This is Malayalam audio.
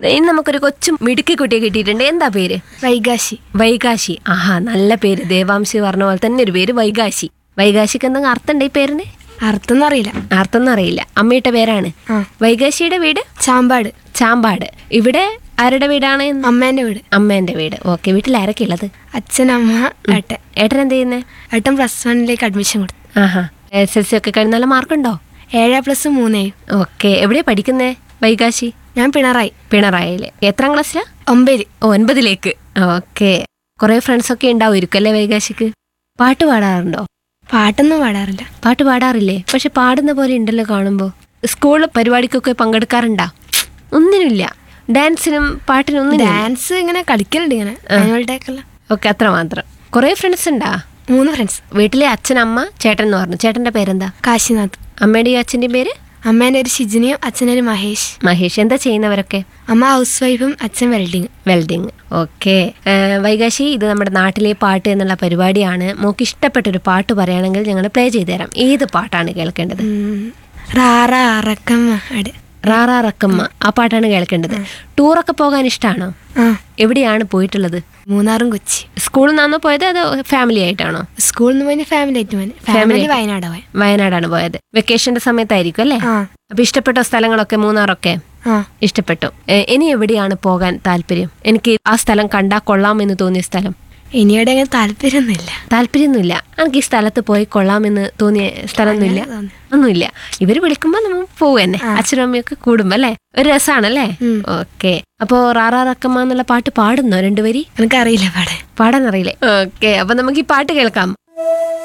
ഇനി നമുക്കൊരു കൊച്ചു മിടുക്കി കുട്ടിയെ കിട്ടിയിട്ടുണ്ട് എന്താ പേര് വൈകാശി വൈകാശി ആഹാ നല്ല പേര് ദേവാംശി പറഞ്ഞ പോലെ തന്നെ ഒരു പേര് വൈകാശി വൈകാശിക്ക് എന്തെങ്കിലും അർത്ഥമുണ്ട് ഈ പേരിന് അർത്ഥമൊന്നും അറിയില്ല അർത്ഥമൊന്നും അറിയില്ല അമ്മയുടെ പേരാണ് ആ വൈകാശിയുടെ വീട് ചാമ്പാട് ചാമ്പാട് ഇവിടെ ആരുടെ വീടാണ് അമ്മേന്റെ വീട് അമ്മേന്റെ വീട് ഓക്കെ വീട്ടിൽ ആരൊക്കെ ഉള്ളത് അച്ഛൻ അമ്മ ഏട്ടൻ ഏട്ടൻ എന്ത് ചെയ്യുന്നേ ഏട്ടൻ പ്ലസ് വണ്ണിലേക്ക് അഡ്മിഷൻ കൊടുത്തു ആഹാ എസ് എൽ സി ഒക്കെ കഴിഞ്ഞ് നല്ല മാർക്കുണ്ടോ ഏഴ് പ്ലസ് മൂന്നേയും ഓക്കെ എവിടെയാ പഠിക്കുന്നേ വൈകാശി ഞാൻ പിണറായി പിണറായില് എത്രാം ക്ലാസ്സിലാ ഒമ്പതിൽ ഒൻപതിലേക്ക് ഓക്കെ കുറെ ഫ്രണ്ട്സ് ഒക്കെ ഉണ്ടാവുമായിരിക്കും അല്ലേ വൈകാശിക്ക് പാട്ട് പാടാറുണ്ടോ പാട്ടൊന്നും പാടാറില്ല പാട്ട് പാടാറില്ലേ പക്ഷെ പാടുന്ന പോലെ ഉണ്ടല്ലോ കാണുമ്പോൾ സ്കൂൾ പരിപാടിക്കൊക്കെ പങ്കെടുക്കാറുണ്ടാ ഒന്നിനുമില്ല ഡാൻസിനും പാട്ടിനും ഒന്നിനും ഡാൻസ് ഇങ്ങനെ കളിക്കലുണ്ട് ഇങ്ങനെ ആനുവൽ ഡേക്കെല്ലാം ഓക്കെ അത്ര മാത്രം കുറെ ഫ്രണ്ട്സ് ഉണ്ടാ മൂന്ന് ഫ്രണ്ട്സ് വീട്ടിലെ അച്ഛൻ അമ്മ ചേട്ടൻ എന്ന് പറഞ്ഞു ചേട്ടന്റെ പേരെന്താ കാശിനാഥ് അമ്മയുടെയും അച്ഛൻ്റെയും പേര് അമ്മേൻ്റെ ഒരു ഷിജിനിയും അച്ഛൻ്റെ ഒരു മഹേഷ് മഹേഷ് എന്താ ചെയ്യുന്നവരൊക്കെ അമ്മ ഹൗസ് വൈഫും അച്ഛൻ വെൽഡിങ് വെൽഡിങ് ഓക്കെ വൈകാശി ഇത് നമ്മുടെ നാട്ടിലെ പാട്ട് എന്നുള്ള പരിപാടിയാണ് മോക്ക് ഇഷ്ടപ്പെട്ട ഒരു പാട്ട് പറയുകയാണെങ്കിൽ ഞങ്ങൾ പ്ലേ ചെയ്തു തരാം ഏത് പാട്ടാണ് കേൾക്കേണ്ടത് റാറ അറക്കം അട് റാറാ റക്കമ്മ ആ പാട്ടാണ് കേൾക്കേണ്ടത് ടൂറൊക്കെ പോകാൻ ഇഷ്ടമാണോ ആ എവിടെയാണ് പോയിട്ടുള്ളത് മൂന്നാറും കൊച്ചി സ്കൂളിൽ നിന്നാണോ പോയത് അതോ ഫാമിലി ആയിട്ടാണോ സ്കൂളിൽ നിന്ന് പോയി ഫാമിലി ആയിട്ട് പോയി ഫാമിലി വയനാട് പോയി വയനാടാണ് പോയത് വെക്കേഷന്റെ സമയത്തായിരിക്കും അല്ലേ ആ അപ്പൊ ഇഷ്ടപ്പെട്ട സ്ഥലങ്ങളൊക്കെ മൂന്നാറൊക്കെ ആ ഇഷ്ടപ്പെട്ടു ഏ, ഇനി എവിടെയാണ് പോകാൻ താല്പര്യം എനിക്ക് ആ സ്ഥലം കണ്ടാ കൊള്ളാമെന്ന് തോന്നിയ സ്ഥലം ഇനിയോടെ അങ്ങനെ താല്പര്യമൊന്നുമില്ല താല്പര്യമൊന്നുമില്ല എനിക്ക് ഈ സ്ഥലത്ത് പോയി കൊള്ളാമെന്ന് തോന്നിയ സ്ഥലമൊന്നുമില്ല അങ്ങനെ തോന്നി. ഒന്നുമില്ല ഇവര് വിളിക്കുമ്പോ നമ്മൾ പോവും തന്നെ അച്ഛനും അമ്മയൊക്കെ കൂടുമ്പോ അല്ലേ ഒരു രസമാണല്ലേ ഉം. ഓക്കെ അപ്പോ റാറാ റക്കമ്മ എന്നുള്ള പാട്ട് പാടുന്നോ രണ്ടുപേരി എനിക്കറിയില്ല പാടെ പാടാൻ അറിയില്ലേ ഓക്കെ അപ്പൊ നമുക്ക് ഈ പാട്ട് കേൾക്കാം